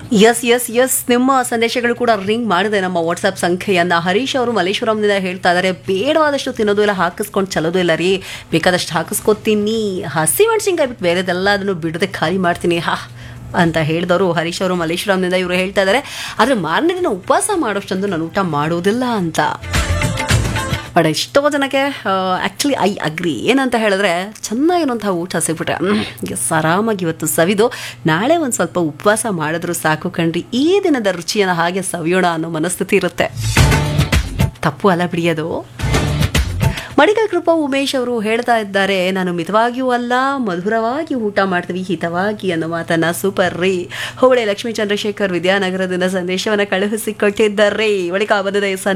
S S S ನಿಮ್ಮ ಸಂದೇಶಗಳು ಕೂಡ ರಿಂಗ್ ಮಾಡಿದೆ ನಮ್ಮ ವಾಟ್ಸ್ಆಪ್ ಸಂಖ್ಯೆಯನ್ನ ಹರೀಶ್ ಅವರು ಮಲ್ಲೇಶ್ವರಂನಿಂದ ಹೇಳ್ತಾ ಇದ್ದಾರೆ ಬೇಡವಾದಷ್ಟು ತಿನ್ನೋದು ಇಲ್ಲ ಹಾಕಿಸ್ಕೊಂಡು ಚಲೋದು ಇಲ್ಲ ರೀ ಬೇಕಾದಷ್ಟು ಹಾಕಿಸ್ಕೊತೀನಿ ಹಸಿ ಮೆಣಸಿನ್ಕಾಯಿ ಬಿಟ್ಟು ಬೇರೆದೆಲ್ಲ ಅದನ್ನು ಬಿಡದೆ ಖಾಲಿ ಮಾಡ್ತೀನಿ ಹಾ ಅಂತ ಹೇಳಿದವರು ಹರೀಶ್ ಅವರು ಮಲ್ಲೇಶ್ವರಂನಿಂದ ಇವರು ಹೇಳ್ತಾ ಇದ್ದಾರೆ ಆದರೆ ಮಾರನೇ ದಿನ ಉಪವಾಸ ಮಾಡೋಷ್ಟೊಂದು ನಾನು ಊಟ ಮಾಡೋದಿಲ್ಲ ಅಂತ ಬಟ್ ಎಷ್ಟೋ ಜನಕ್ಕೆ ಆ್ಯಕ್ಚುಲಿ ಐ ಅಗ್ರಿ ಏನಂತ ಹೇಳಿದ್ರೆ ಚೆನ್ನಾಗಿರುವಂಥ ಊಟ ಸಿಗ್ಬಿಟ್ರೆ ಎಸ್ ಆರಾಮಾಗಿ ಇವತ್ತು ಸವಿದು ನಾಳೆ ಒಂದು ಸ್ವಲ್ಪ ಉಪವಾಸ ಮಾಡಿದ್ರು ಸಾಕು ಕಣ್ರಿ ಈ ದಿನದ ರುಚಿಯನ್ನು ಹಾಗೆ ಸವಿಯೋಣ ಅನ್ನೋ ಮನಸ್ಥಿತಿ ಇರುತ್ತೆ ತಪ್ಪು ಅಲ್ಲ ಬಿಡಿಯೋದು ಮಡಿಕಲ್ ಕೃಪಾ ಉಮೇಶ್ ಅವರು ಹೇಳ್ತಾ ಇದ್ದಾರೆ ನಾನು ಮಿತವಾಗಿಯೂ ಅಲ್ಲ ಮಧುರವಾಗಿ ಊಟ ಮಾಡ್ತೀವಿ ಹಿತವಾಗಿ ಅನ್ನೋ ಮಾತನ್ನ ಸೂಪರ್ ರೀ ಹೋಬಳೆ ಲಕ್ಷ್ಮೀ ಚಂದ್ರಶೇಖರ್ ವಿದ್ಯಾನಗರದಿಂದ ಸಂದೇಶವನ್ನು ಕಳುಹಿಸಿ ಕೊಟ್ಟಿದ್ದಾರೆ ಬಳಿಕ ಬಂದಿದೆ